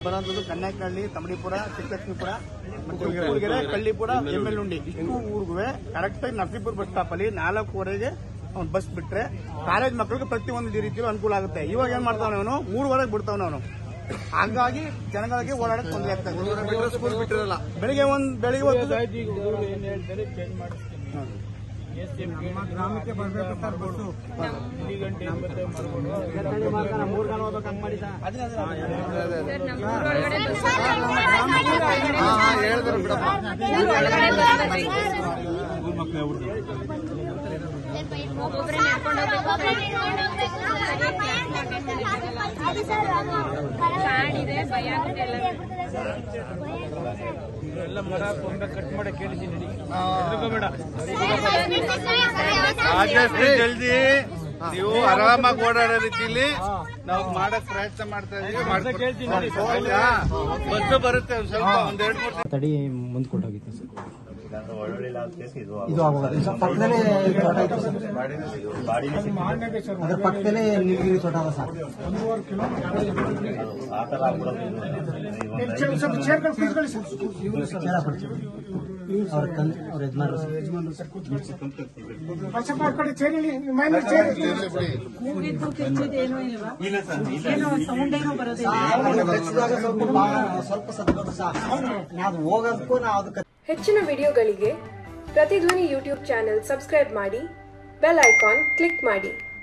ಬರೋಂಥದ್ದು ಕನ್ಯಾಕನಹಳ್ಳಿ ತಮಡಿಪುರ ಚಿಕ್ಕಲಕ್ಷ್ಮೀಪುರ ಮತ್ತೆ ಊರ್ಗೆರೆ ಕಳ್ಳಿಪುರ M L ಉಂಡಿ ಇಷ್ಟು ಊರಿಗೂ ಕರೆಕ್ಟ್ ಆಗಿ ನರಸೀಪುರ ಬಸ್ ಸ್ಟಾಪ್ ಅಲ್ಲಿ ನಾಲ್ಕೂವರೆಗೆ ಅವ್ನು ಬಸ್ ಬಿಟ್ರೆ ಕಾಲೇಜ್ ಮಕ್ಕಳಿಗೆ ಪ್ರತಿಯೊಂದು ರೀತಿಯಲ್ಲೂ ಅನುಕೂಲ ಆಗುತ್ತೆ ಇವಾಗ ಏನ್ ಮಾಡ್ತಾವನ ಅವನು ಮೂರುವರೆಗೆ ಬಿಡ್ತಾವನ ಅವನು ಹಾಗಾಗಿ ಜನಗಳಿಗೆ ಓಡಾಡಕ್ ತೊಂದರೆ ಆಗ್ತಾ ಇದೆ ಸ್ಕೂಲ್ ಬಿಟ್ಟಿರಲ್ಲ ಬೆಳಿಗ್ಗೆ ಒಂದ್ ಬೆಳಿಗ್ಗೆ ಒಂದು ಏನ್ ಹೇಳ್ತಾರೆ ಚೇಂಜ್ ಮಾಡಿಸ್ತೀನಿ ಎಸ್ ಎಂ ಗ್ರಾಮಕ್ಕೆ ಬರ್ಬೇಕು ಸರ್ ಬಸ್ಸು ಇಲ್ಲಿ ಗಂಟೆ ಎಂಬತ್ತೇ ಮಾಡ್ಬೋದು ಹೇಳಿದ್ರು ಬಿಡಪ್ಪ ಒಬ್ಬೊಬ್ರೆ ನಡ್ಕೊಂಡು ಕಾಡಿದೆ ಭಯ ಆಗುತ್ತೆ ಎಲ್ಲ ಮರ ಕೊಂಬ ಕಟ್ ಮಾಡಕ್ ಹೇಳಿದ್ದೀನಿ ಹೆದರ್ಕೋಬೇಡ ಆದಷ್ಟು ಜಲ್ದಿ ನೀವು ಆರಾಮಾಗಿ ಓಡಾಡೋ ರೀತಿಲಿ ನಾವು ಮಾಡಕ್ ಪ್ರಯತ್ನ ಮಾಡ್ತಾ ಇದೀವಿ ಕೇಳ್ತೀನಿ ನೋಡಿ. ಹೌದಾ? ಬಸ್ಸು ಬರುತ್ತೆ ಒಂದ್ ಸ್ವಲ್ಪ ಒಂದ್ ಎರಡ್ ಮೂರು ತಡಿ ಮುಂದೆ ಕೊಟ್ಟೋಗಿತ್ತು ಸರ್ ಇದು ಆಗೋದು ಸರ್ ಪಕ್ಕದಲ್ಲೇ ತೋಟ ಐತೆ ಸರ್ ಅದ್ರ ಪಕ್ಕದಲ್ಲೇ ನೀಲಗಿರಿ ತೋಟ ಅದ ಸರ್ ಚೇರ ಕೊಡ್ತೀವಿ ಅವ್ರ ತಂದೆ ಅವ್ರ ಯಜಮಾನ್ರು ಸರ್ ಹೆಚ್ಚಿದಾಗ ಸ್ವಲ್ಪ ಬಾ- ಸ್ವಲ್ಪ ಸದ್ಬೋದು ಸರ್ ನಾವು ಹೋಗೋದಕ್ಕೂ ನಾವು ಅದಕ್ಕೆ ಹೆಚ್ಚಿನ ವಿಡಿಯೋಗಳಿಗೆ ಪ್ರತಿಧ್ವನಿ ಯೂಟ್ಯೂಬ್ ಚಾನೆಲ್ ಸಬ್ಸ್ಕ್ರೈಬ್ ಮಾಡಿ ಬೆಲ್ ಐಕಾನ್ ಕ್ಲಿಕ್ ಮಾಡಿ